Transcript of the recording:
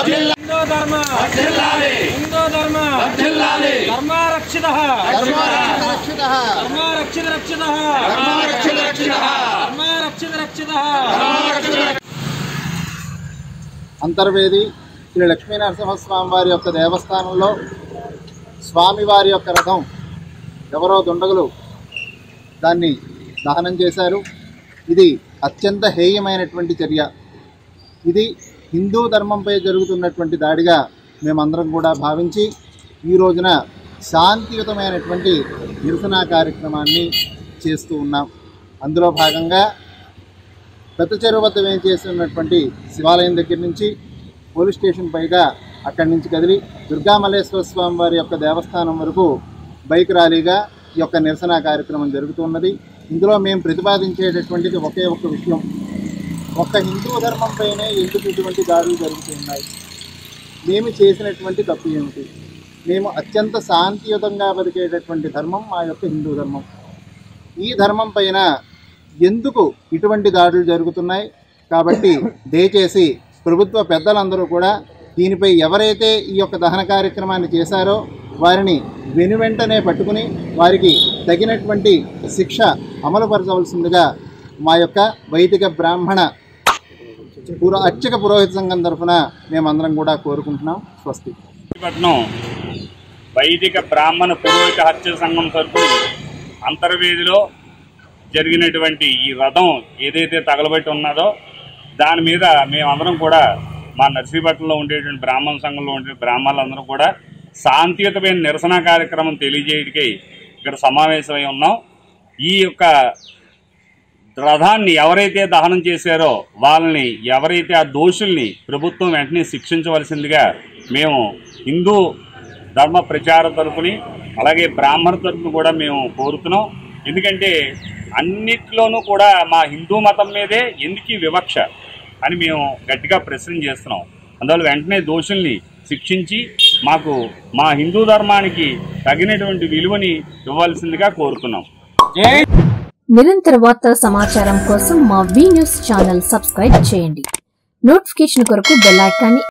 హిందూ ధర్మ హిందూ ధర్మ ధర్మారక్షిత ధర్మారక్షిత రక్షిత ధర్మారక్షిత రక్షిత అంతర్వేది శ్రీ లక్ష్మీ నరసింహస్వామి వారి యొక్క దేవస్థానంలో స్వామివారి యొక్క రథం ఎవరో దుండగులు దాన్ని దహనం చేశారు ఇది అత్యంత హేయమైనటువంటి చర్య ఇది హిందూ ధర్మంపై జరుగుతున్నటువంటి దాడిగా మేమందరం కూడా భావించి ఈ రోజున శాంతియుతమైనటువంటి నిరసన కార్యక్రమాన్ని చేస్తూ ఉన్నాం అందులో భాగంగా పెద్ద చెరువు వద్ద వేయించేసి ఉన్నటువంటి శివాలయం దగ్గర నుంచి పోలీస్ స్టేషన్ పైగా అక్కడి నుంచి కదిలి దుర్గామల్లేశ్వర స్వామి వారి యొక్క దేవస్థానం వరకు బైక్ ర్యాలీగా ఈ యొక్క నిరసన కార్యక్రమం జరుగుతున్నది ఇందులో మేము ప్రతిపాదించేటటువంటిది ఒకే ఒక్క విషయం ఒక్క హిందూ ధర్మంపైనే ఎందుకు ఇటువంటి దాడులు జరుగుతున్నాయి మేము చేసినటువంటి తప్పు ఏమిటి మేము అత్యంత శాంతియుతంగా బతికేటటువంటి ధర్మం మా యొక్క హిందూ ధర్మం ఈ ధర్మం పైన ఎందుకు ఇటువంటి దాడులు జరుగుతున్నాయి కాబట్టి దయచేసి ప్రభుత్వ పెద్దలందరూ కూడా దీనిపై ఎవరైతే ఈ యొక్క దహన కార్యక్రమాన్ని చేశారో వారిని వెనువెంటనే పట్టుకుని వారికి తగినటువంటి శిక్ష అమలుపరచవలసిందిగా మా యొక్క వైదిక బ్రాహ్మణ పురో అర్చక పురోహిత సంఘం తరఫున మేమందరం కూడా కోరుకుంటున్నాం స్వస్తి పట్నం వైదిక బ్రాహ్మణ పురోహిత హత్య సంఘం తరపున అంతర్వేదిలో జరిగినటువంటి ఈ రథం ఏదైతే తగలబెట్టి ఉన్నదో దాని మీద మేమందరం కూడా మా నర్సీపట్నంలో ఉండేటువంటి బ్రాహ్మణ సంఘంలో ఉండే బ్రాహ్మణులందరూ కూడా శాంతియుతమైన నిరసన కార్యక్రమం తెలియజేయడానికి ఇక్కడ సమావేశమై ఉన్నాం ఈ యొక్క రథాన్ని ఎవరైతే దహనం చేశారో వాళ్ళని ఎవరైతే ఆ దోషుల్ని ప్రభుత్వం వెంటనే శిక్షించవలసిందిగా మేము హిందూ ధర్మ ప్రచార తరపుని అలాగే బ్రాహ్మణ తరపున కూడా మేము కోరుతున్నాం ఎందుకంటే అన్నిట్లోనూ కూడా మా హిందూ మతం మీదే ఎందుకు ఈ వివక్ష అని మేము గట్టిగా ప్రశ్న చేస్తున్నాం అందువల్ల వెంటనే దోషుల్ని శిక్షించి మాకు మా హిందూ ధర్మానికి తగినటువంటి విలువని ఇవ్వాల్సిందిగా కోరుతున్నాం నిరంతర వార్తా సమాచారం కోసం మా వి న్యూస్ ఛానల్ సబ్స్క్రైబ్ చేయండి నోటిఫికేషన్ కొరకు బెల్ ఐకాన్ని